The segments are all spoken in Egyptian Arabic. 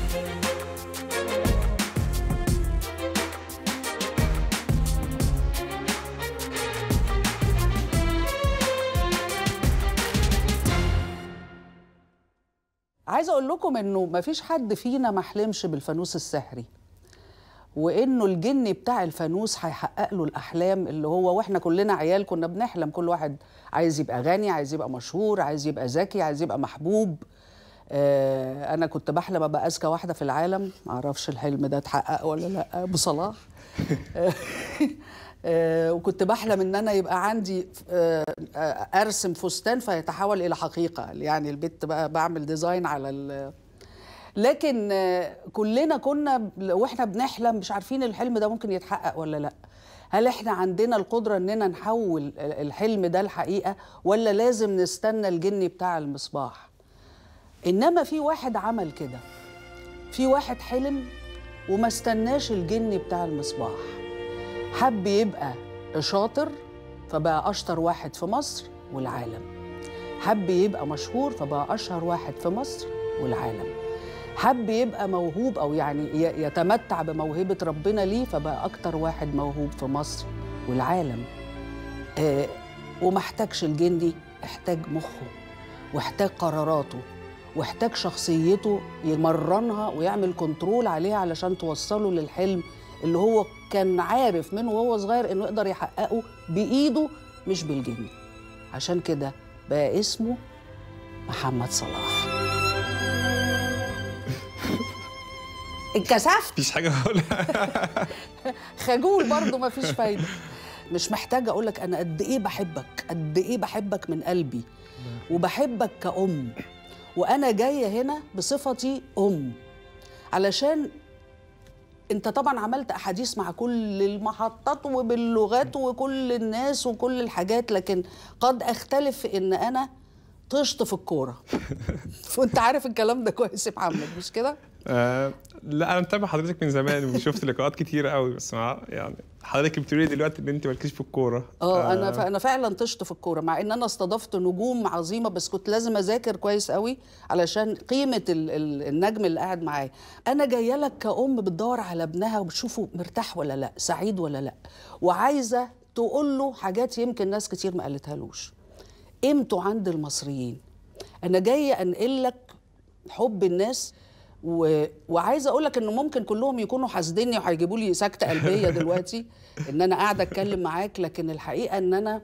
عايزه اقول لكم انه ما فيش حد فينا ما حلمش بالفانوس السحري وانه الجن بتاع الفانوس هيحقق له الاحلام اللي هو واحنا كلنا عيال كنا بنحلم كل واحد عايز يبقى غني عايز يبقى مشهور عايز يبقى ذكي عايز يبقى محبوب آه انا كنت بحلم ابقى اذكى واحده في العالم معرفش الحلم ده اتحقق ولا لا بصلاح آه، وكنت بحلم ان انا يبقى عندي آه، آه، ارسم فستان فيتحول الى حقيقه يعني البيت بقى بعمل ديزاين على ال لكن آه، كلنا كنا ب- واحنا بنحلم مش عارفين الحلم ده ممكن يتحقق ولا لا هل احنا عندنا القدره اننا نحول ال- الحلم ده لحقيقه ولا لازم نستنى الجني بتاع المصباح انما في واحد عمل كده في واحد حلم وما استناش الجني بتاع المصباح حب يبقى شاطر فبقى أشطر واحد في مصر والعالم حب يبقى مشهور فبقى أشهر واحد في مصر والعالم حب يبقى موهوب أو يعني ي- يتمتع بموهبة ربنا ليه فبقى أكتر واحد موهوب في مصر والعالم آه وما احتاجش الجندي احتاج مخه واحتاج قراراته واحتاج شخصيته يمرنها ويعمل كنترول عليها علشان توصله للحلم اللي هو كان عارف من وهو صغير انه يقدر يحققه بايده مش بالجن عشان كده بقى اسمه محمد صلاح اتكسفت مفيش حاجه اقولها خجول برضه ما فيش فايده مش محتاجه اقول لك انا قد ايه بحبك قد ايه بحبك من قلبي وبحبك كأم وانا جايه هنا بصفتي ام علشان انت طبعا عملت احاديث مع كل المحطات وباللغات وكل الناس وكل الحاجات لكن قد اختلف في ان انا طشت في الكوره وانت عارف الكلام ده كويس يا محمد مش كده آه لا انا متابع حضرتك من زمان وشفت لقاءات كتيره قوي بس مع يعني حضرتك بتقولي دلوقتي ان انت مالكيش في الكوره اه انا ف... انا فعلا طشت في الكوره مع ان انا استضفت نجوم عظيمه بس كنت لازم اذاكر كويس قوي علشان قيمه ال... ال... النجم اللي قاعد معايا انا جايه لك كأم بتدور على ابنها وبتشوفه مرتاح ولا لا سعيد ولا لا وعايزه تقول له حاجات يمكن ناس كتير ما قالتهالوش قيمته عند المصريين انا جايه انقل لك حب الناس و... وعايزه اقول لك انه ممكن كلهم يكونوا حاسديني وهيجيبوا لي سكته قلبيه دلوقتي ان انا قاعده اتكلم معاك لكن الحقيقه ان انا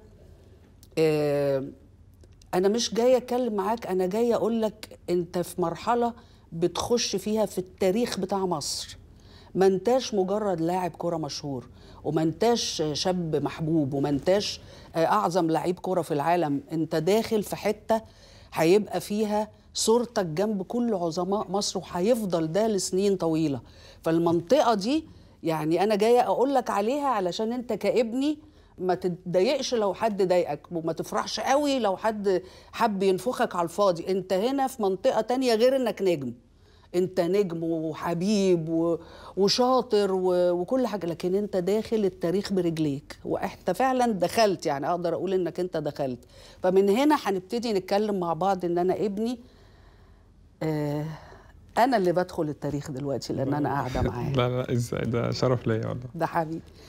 آه انا مش جايه اتكلم معاك انا جايه اقول لك انت في مرحله بتخش فيها في التاريخ بتاع مصر ما انتاش مجرد لاعب كرة مشهور وما انتاش شاب محبوب وما انتاش اعظم لعيب كرة في العالم انت داخل في حتة هيبقى فيها صورتك جنب كل عظماء مصر وهيفضل ده لسنين طويلة فالمنطقة دي يعني انا جاية اقول لك عليها علشان انت كابني ما تتضايقش لو حد ضايقك وما تفرحش قوي لو حد حب ينفخك على الفاضي انت هنا في منطقة تانية غير انك نجم انت نجم وحبيب و- وشاطر و- وكل حاجه لكن انت داخل التاريخ برجليك وانت فعلا دخلت يعني اقدر اقول انك انت دخلت فمن هنا هنبتدي نتكلم مع بعض ان انا ابني آه انا اللي بدخل التاريخ دلوقتي لان انا قاعده معاه لا لا ازاي ده شرف ليا والله ده حبيبي